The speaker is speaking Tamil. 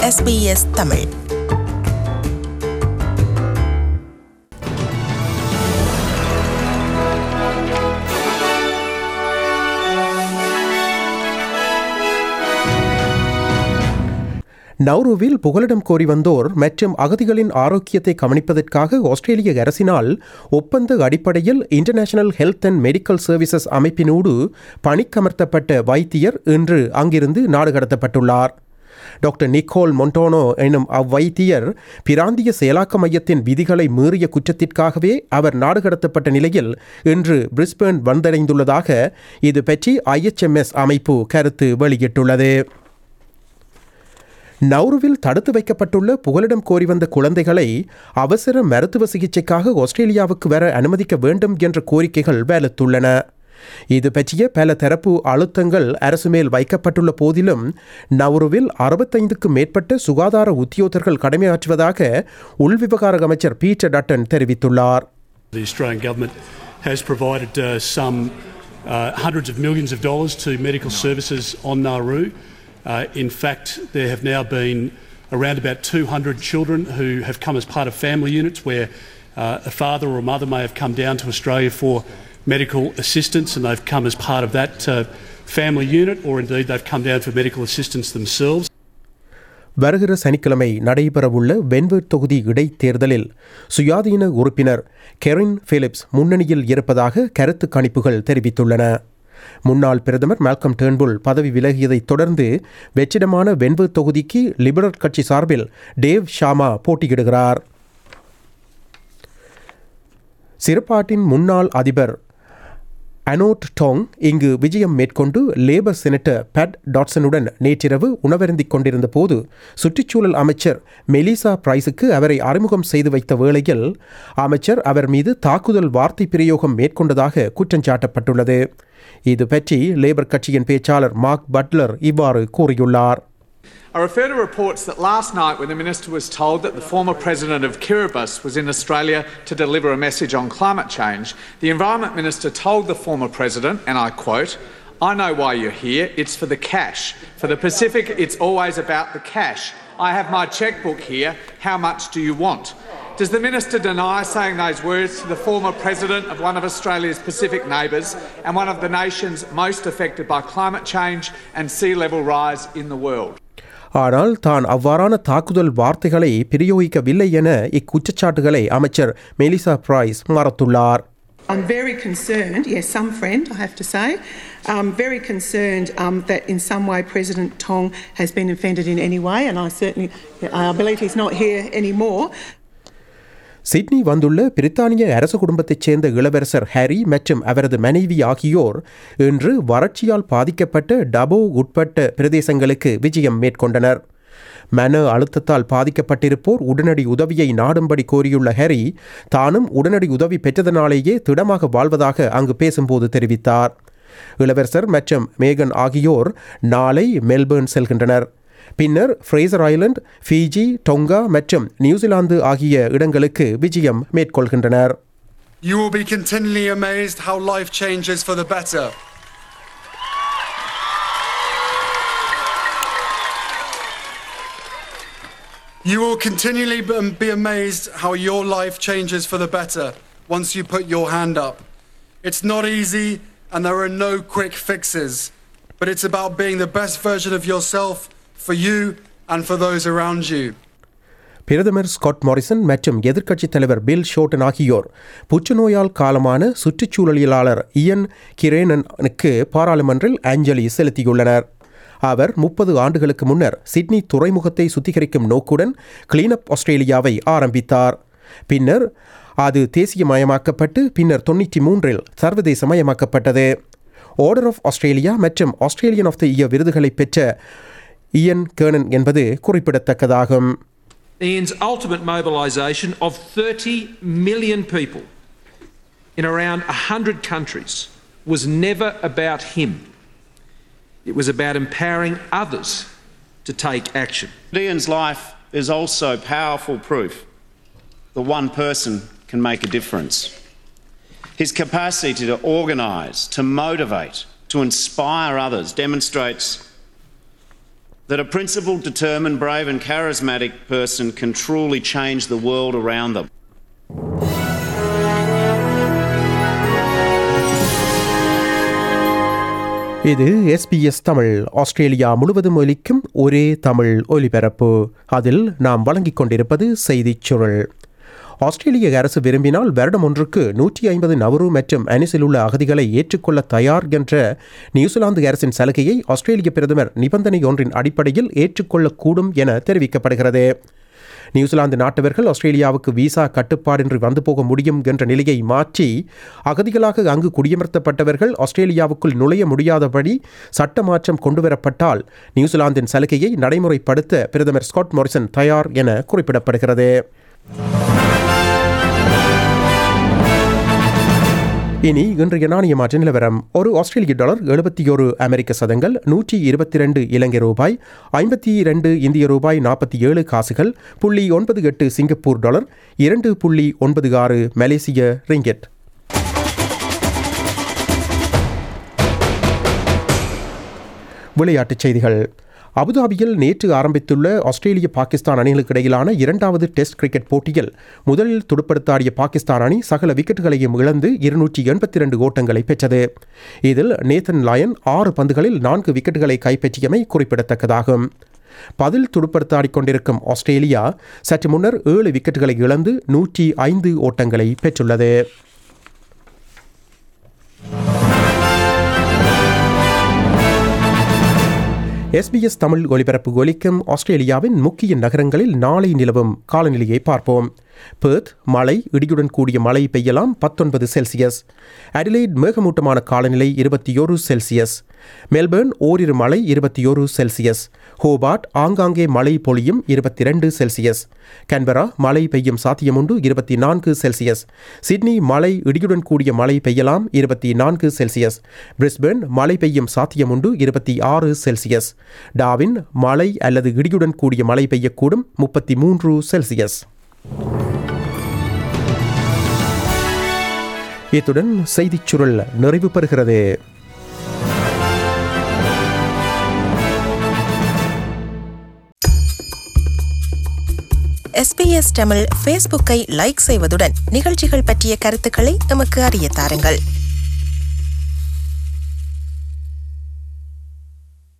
SBS தமிழ் நௌருவில் புகலிடம் கோரி வந்தோர் மற்றும் அகதிகளின் ஆரோக்கியத்தை கவனிப்பதற்காக ஆஸ்திரேலிய அரசினால் ஒப்பந்த அடிப்படையில் international health and medical services அமைப்பினூடு பணிக்கமர்த்தப்பட்ட வைத்தியர் இன்று அங்கிருந்து நாடு கடத்தப்பட்டுள்ளார் டாக்டர் நிக்கோல் மொண்டோனோ எனும் அவ்வைத்தியர் பிராந்திய செயலாக்க மையத்தின் விதிகளை மீறிய குற்றத்திற்காகவே அவர் நாடு கடத்தப்பட்ட நிலையில் இன்று பிரிஸ்பேர்ன் வந்தடைந்துள்ளதாக இது பற்றி ஐஎச்எம்எஸ் அமைப்பு கருத்து வெளியிட்டுள்ளது நௌருவில் தடுத்து வைக்கப்பட்டுள்ள புகலிடம் கோரி வந்த குழந்தைகளை அவசர மருத்துவ சிகிச்சைக்காக ஆஸ்திரேலியாவுக்கு வர அனுமதிக்க வேண்டும் என்ற கோரிக்கைகள் வேலத்துள்ளன இது பற்றிய பல தரப்பு அழுத்தங்கள் அரசு மேல் வைக்கப்பட்டுள்ள போதிலும் நௌருவில் அறுபத்தைந்துக்கும் மேற்பட்ட சுகாதார உத்தியோகர்கள் கடமையாற்றுவதாக உள்விவகார அமைச்சர் பீட்டர் டட்டன் தெரிவித்துள்ளார் The Australian Government has provided uh, some uh, hundreds of millions of dollars to medical services on Nauru. Uh, in fact, there have now been around about 200 children who have come as part of family units where uh, a father or a mother may have come down to Australia for medical assistance and they've come as part of that uh, family unit or indeed they've come down for medical assistance themselves. வருகிற சனிக்கிழமை நடைபெறவுள்ள வென்வர்ட் தொகுதி இடைத்தேர்தலில் சுயாதீன உறுப்பினர் கெரின் பிலிப்ஸ் முன்னணியில் இருப்பதாக கருத்து கணிப்புகள் தெரிவித்துள்ளன முன்னாள் பிரதமர் மால்கம் டேர்ன்புல் பதவி விலகியதைத் தொடர்ந்து வெற்றிடமான வென்வர்ட் தொகுதிக்கு லிபரல் கட்சி சார்பில் டேவ் ஷாமா போட்டியிடுகிறார் சிறுபாட்டின் முன்னாள் அதிபர் அனோட் டோங் இங்கு விஜயம் மேற்கொண்டு லேபர் செனட்டர் பேட் டாட்சனுடன் நேற்றிரவு உணவருந்திக் கொண்டிருந்த போது சுற்றுச்சூழல் அமைச்சர் மெலிசா பிரைஸுக்கு அவரை அறிமுகம் செய்து வைத்த வேளையில் அமைச்சர் அவர் மீது தாக்குதல் வார்த்தை பிரயோகம் மேற்கொண்டதாக குற்றஞ்சாட்டப்பட்டுள்ளது இது பற்றி லேபர் கட்சியின் பேச்சாளர் மார்க் பட்லர் இவ்வாறு கூறியுள்ளார் I refer to reports that last night, when the Minister was told that the former President of Kiribati was in Australia to deliver a message on climate change, the Environment Minister told the former President, and I quote, I know why you're here, it's for the cash. For the Pacific, it's always about the cash. I have my checkbook here, how much do you want? Does the Minister deny saying those words to the former President of one of Australia's Pacific neighbours and one of the nations most affected by climate change and sea level rise in the world? ஆனால் தான் அவ்வாறான தாக்குதல் வார்த்தைகளை பிரயோகிக்கவில்லை என இக்குற்றச்சாட்டுகளை அமைச்சர் மெலிசா பிரைஸ் மறுத்துள்ளார் I'm very concerned, yes, some friend, I have to say, um, very concerned um, that in some way President Tong has been offended in any way, and I certainly, I believe he's not here anymore. Sydney வந்துள்ள பிரித்தானிய அரச குடும்பத்தைச் சேர்ந்த இளவரசர் ஹாரி மற்றும் அவரது மனைவி ஆகியோர் இன்று வறட்சியால் பாதிக்கப்பட்ட டபோ உட்பட்ட பிரதேசங்களுக்கு விஜயம் மேற்கொண்டனர் மன அழுத்தத்தால் பாதிக்கப்பட்டிருப்போர் உடனடி உதவியை நாடும்படி கோரியுள்ள ஹாரி தானும் உடனடி உதவி பெற்றதனாலேயே திடமாக வாழ்வதாக அங்கு பேசும்போது தெரிவித்தார் இளவரசர் மற்றும் மேகன் ஆகியோர் நாளை மெல்பேர்ன் செல்கின்றனர் பின்னர் ஃப்ரேசர் ஐலண்ட் ஃபீஜி டொங்கா மற்றும் நியூசிலாந்து ஆகிய இடங்களுக்கு விஜயம் மேற்கொள்கின்றனர் You will be continually amazed how life changes for the better. You will continually be- be amazed how your life changes for the better once you put your hand up. It's not easy and there are no quick fixes, but it's about being the best version of yourself for you and for those around you. பிரதமர் ஸ்காட் மாரிசன் மற்றும் எதிர்க்கட்சித் தலைவர் பில் ஷோட்டன் ஆகியோர் புற்றுநோயால் காலமான சுற்றுச்சூழலியலாளர் இயன் கிரேனனுக்கு பாராளுமன்றில் அஞ்சலி செலுத்தியுள்ளனர் அவர் முப்பது ஆண்டுகளுக்கு முன்னர் சிட்னி துறைமுகத்தை சுத்திகரிக்கும் நோக்குடன் கிளீனப் ஆஸ்திரேலியாவை ஆரம்பித்தார் பின்னர் அது தேசியமயமாக்கப்பட்டு பின்னர் தொண்ணூற்றி மூன்றில் சர்வதேசமயமாக்கப்பட்டது ஆர்டர் ஆஃப் ஆஸ்திரேலியா மற்றும் ஆஸ்திரேலியன் ஆஃப் த இயர் விருதுகளை பெற்ற இயன் கேர்னன் என்பது குறிப்பிடத்தக்கதாகும் Ian's ultimate mobilisation of 30 million people in around 100 countries was never about him. It was about empowering others to take action. Ian's life is also powerful proof that one person can make a difference. His capacity to organise, to motivate, to inspire others demonstrates that a principled, determined, brave, and charismatic person can truly change the world around them. இது எஸ்பிஎஸ் தமிழ் ஆஸ்திரேலியா முழுவதும் ஒலிக்கும் ஒரே தமிழ் ஒலிபரப்பு அதில் நாம் வழங்கிக் கொண்டிருப்பது செய்திச் சுருள் ஆஸ்திரேலிய அரசு விரும்பினால் வருடம் ஒன்றுக்கு நூற்றி ஐம்பது நவரு மற்றும் அனிசில் உள்ள அகதிகளை ஏற்றுக்கொள்ள தயார் என்ற நியூசிலாந்து அரசின் சலுகையை ஆஸ்திரேலிய பிரதமர் நிபந்தனை ஒன்றின் அடிப்படையில் ஏற்றுக்கொள்ளக்கூடும் என தெரிவிக்கப்படுகிறது நியூசிலாந்து நாட்டவர்கள் ஆஸ்திரேலியாவுக்கு விசா கட்டுப்பாடின்றி வந்து போக முடியும் என்ற நிலையை மாற்றி அகதிகளாக அங்கு குடியமர்த்தப்பட்டவர்கள் ஆஸ்திரேலியாவுக்குள் நுழைய முடியாதபடி சட்ட மாற்றம் கொண்டுவரப்பட்டால் நியூசிலாந்தின் சலுகையை நடைமுறைப்படுத்த பிரதமர் ஸ்காட் மோரிசன் தயார் என குறிப்பிடப்படுகிறது இனி இன்றைய நாணய மாற்ற நிலவரம் ஒரு ஆஸ்திரேலிய டாலர் எழுபத்தி ஒரு அமெரிக்க சதங்கள் நூற்றி இருபத்தி ரெண்டு இலங்கை ரூபாய் ஐம்பத்தி இரண்டு இந்திய ரூபாய் நாற்பத்தி ஏழு காசுகள் புள்ளி ஒன்பது எட்டு சிங்கப்பூர் டாலர் இரண்டு புள்ளி ஒன்பது ஆறு மலேசிய ரிங்கெட் விளையாட்டுச் செய்திகள் அபுதாபியில் நேற்று ஆரம்பித்துள்ள ஆஸ்திரேலிய பாகிஸ்தான் அணிகளுக்கு இடையிலான இரண்டாவது டெஸ்ட் கிரிக்கெட் போட்டியில் முதலில் துடுப்படுத்தாடிய பாகிஸ்தான் அணி சகல விக்கெட்டுகளையும் இழந்து இருநூற்றி எண்பத்தி இரண்டு ஓட்டங்களை பெற்றது இதில் நேத்தன் லயன் ஆறு பந்துகளில் நான்கு விக்கெட்டுகளை கைப்பற்றியமை குறிப்பிடத்தக்கதாகும் பதில் துடுப்படுத்தாடிக் கொண்டிருக்கும் ஆஸ்திரேலியா சற்று முன்னர் ஏழு விக்கெட்டுகளை இழந்து நூற்றி ஐந்து ஓட்டங்களை பெற்றுள்ளது எஸ்பிஎஸ் தமிழ் ஒலிபரப்பு ஒலிக்கும் ஆஸ்திரேலியாவின் முக்கிய நகரங்களில் நாளை நிலவும் காலநிலையை பார்ப்போம் பெர்த் மழை இடியுடன் கூடிய மழை பெய்யலாம் பத்தொன்பது செல்சியஸ் அடிலைட் மேகமூட்டமான காலநிலை இருபத்தி ஒரு செல்சியஸ் மெல்பர்ன் ஓரிரு மழை இருபத்தி ஒரு செல்சியஸ் ஹோபார்ட் ஆங்காங்கே மழை பொழியும் இருபத்தி ரெண்டு செல்சியஸ் கன்பரா மழை பெய்யும் சாத்தியமுண்டு இருபத்தி நான்கு செல்சியஸ் சிட்னி மழை இடியுடன் கூடிய மழை பெய்யலாம் இருபத்தி நான்கு செல்சியஸ் பிரிஸ்பர்ன் மழை பெய்யும் சாத்தியமுண்டு இருபத்தி ஆறு செல்சியஸ் டாவின் மழை அல்லது இடியுடன் கூடிய மழை பெய்யக்கூடும் முப்பத்தி மூன்று செல்சியஸ் இத்துடன் செய்திச் சுருள் நிறைவு பெறுகிறது எஸ்பிஎஸ் தமிழ் ஃபேஸ்புக்கை லைக் செய்வதுடன் நிகழ்ச்சிகள் பற்றிய கருத்துக்களை எமக்கு அறிய தாருங்கள்